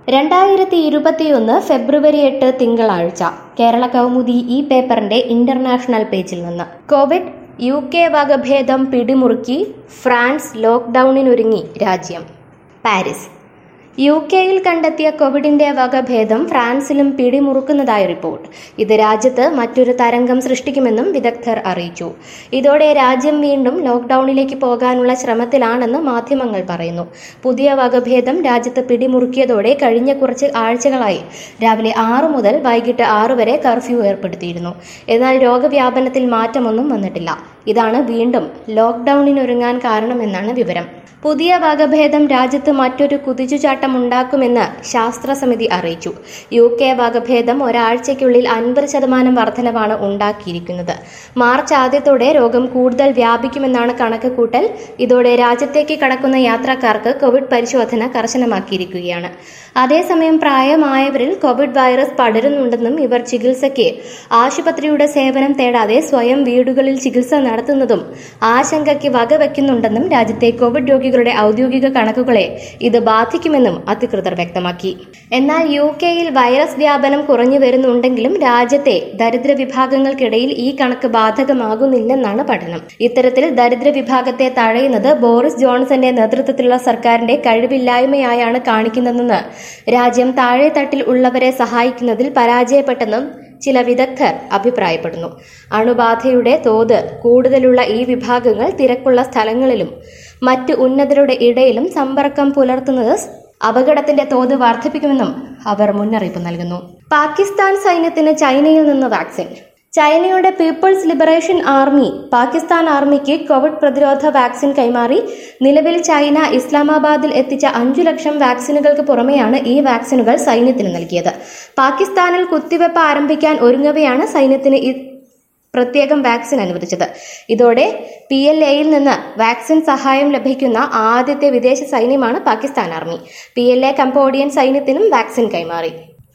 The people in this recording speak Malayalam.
രണ്ടായിരത്തി ഇരുപത്തിയൊന്ന് ഫെബ്രുവരി എട്ട് തിങ്കളാഴ്ച കേരള കൗമുദി ഈ പേപ്പറിന്റെ ഇന്റർനാഷണൽ പേജിൽ നിന്ന് കോവിഡ് യു കെ വകഭേദം പിടിമുറുക്കി ഫ്രാൻസ് ലോക്ക്ഡൌണിനൊരുങ്ങി രാജ്യം പാരീസ് യു കെയിൽ കണ്ടെത്തിയ കോവിഡിന്റെ വകഭേദം ഫ്രാൻസിലും പിടിമുറുക്കുന്നതായി റിപ്പോർട്ട് ഇത് രാജ്യത്ത് മറ്റൊരു തരംഗം സൃഷ്ടിക്കുമെന്നും വിദഗ്ധർ അറിയിച്ചു ഇതോടെ രാജ്യം വീണ്ടും ലോക്ക്ഡൌണിലേക്ക് പോകാനുള്ള ശ്രമത്തിലാണെന്ന് മാധ്യമങ്ങൾ പറയുന്നു പുതിയ വകഭേദം രാജ്യത്ത് പിടിമുറുക്കിയതോടെ കഴിഞ്ഞ കുറച്ച് ആഴ്ചകളായി രാവിലെ ആറു മുതൽ വൈകിട്ട് ആറു വരെ കർഫ്യൂ ഏർപ്പെടുത്തിയിരുന്നു എന്നാൽ രോഗവ്യാപനത്തിൽ മാറ്റമൊന്നും വന്നിട്ടില്ല ഇതാണ് വീണ്ടും ലോക്ക്ഡൌണിനൊരുങ്ങാൻ കാരണമെന്നാണ് വിവരം പുതിയ വകഭേദം രാജ്യത്ത് മറ്റൊരു കുതിച്ചുചാട്ടം ഉണ്ടാക്കുമെന്ന് ശാസ്ത്ര സമിതി അറിയിച്ചു യു കെ വകഭേദം ഒരാഴ്ചയ്ക്കുള്ളിൽ അൻപത് ശതമാനം വർധനവാണ് ഉണ്ടാക്കിയിരിക്കുന്നത് മാർച്ച് ആദ്യത്തോടെ രോഗം കൂടുതൽ വ്യാപിക്കുമെന്നാണ് കണക്ക് കൂട്ടൽ ഇതോടെ രാജ്യത്തേക്ക് കടക്കുന്ന യാത്രക്കാർക്ക് കോവിഡ് പരിശോധന കർശനമാക്കിയിരിക്കുകയാണ് അതേസമയം പ്രായമായവരിൽ കോവിഡ് വൈറസ് പടരുന്നുണ്ടെന്നും ഇവർ ചികിത്സയ്ക്ക് ആശുപത്രിയുടെ സേവനം തേടാതെ സ്വയം വീടുകളിൽ ചികിത്സ നടത്തുന്നതും ആശങ്കയ്ക്ക് വകവെക്കുന്നുണ്ടെന്നും രാജ്യത്തെ കോവിഡ് രോഗികളുടെ ഔദ്യോഗിക കണക്കുകളെ ഇത് ബാധിക്കുമെന്നും അധികൃതർ വ്യക്തമാക്കി എന്നാൽ യു കെയിൽ വൈറസ് വ്യാപനം കുറഞ്ഞു വരുന്നുണ്ടെങ്കിലും രാജ്യത്തെ ദരിദ്ര വിഭാഗങ്ങൾക്കിടയിൽ ഈ കണക്ക് ബാധകമാകുന്നില്ലെന്നാണ് പഠനം ഇത്തരത്തിൽ ദരിദ്ര വിഭാഗത്തെ തഴയുന്നത് ബോറിസ് ജോൺസന്റെ നേതൃത്വത്തിലുള്ള സർക്കാരിന്റെ കഴിവില്ലായ്മയായാണ് കാണിക്കുന്നതെന്ന് രാജ്യം താഴെത്തട്ടിൽ ഉള്ളവരെ സഹായിക്കുന്നതിൽ പരാജയപ്പെട്ടെന്നും ചില വിദഗ്ധർ അഭിപ്രായപ്പെടുന്നു അണുബാധയുടെ തോത് കൂടുതലുള്ള ഈ വിഭാഗങ്ങൾ തിരക്കുള്ള സ്ഥലങ്ങളിലും മറ്റ് ഉന്നതരുടെ ഇടയിലും സമ്പർക്കം പുലർത്തുന്നത് അപകടത്തിന്റെ തോത് വർദ്ധിപ്പിക്കുമെന്നും അവർ മുന്നറിയിപ്പ് നൽകുന്നു പാകിസ്ഥാൻ സൈന്യത്തിന് ചൈനയിൽ നിന്ന് വാക്സിൻ ചൈനയുടെ പീപ്പിൾസ് ലിബറേഷൻ ആർമി പാകിസ്ഥാൻ ആർമിക്ക് കോവിഡ് പ്രതിരോധ വാക്സിൻ കൈമാറി നിലവിൽ ചൈന ഇസ്ലാമാബാദിൽ എത്തിച്ച അഞ്ചു ലക്ഷം വാക്സിനുകൾക്ക് പുറമെയാണ് ഈ വാക്സിനുകൾ സൈന്യത്തിന് നൽകിയത് പാകിസ്ഥാനിൽ കുത്തിവെപ്പ് ആരംഭിക്കാൻ ഒരുങ്ങവെയാണ് സൈന്യത്തിന് ഈ പ്രത്യേകം വാക്സിൻ അനുവദിച്ചത് ഇതോടെ പി എൽ എയിൽ നിന്ന് വാക്സിൻ സഹായം ലഭിക്കുന്ന ആദ്യത്തെ വിദേശ സൈന്യമാണ് Pakistan army P L A Cambodian സൈന്യത്തിനും വാക്സിൻ കൈമാറി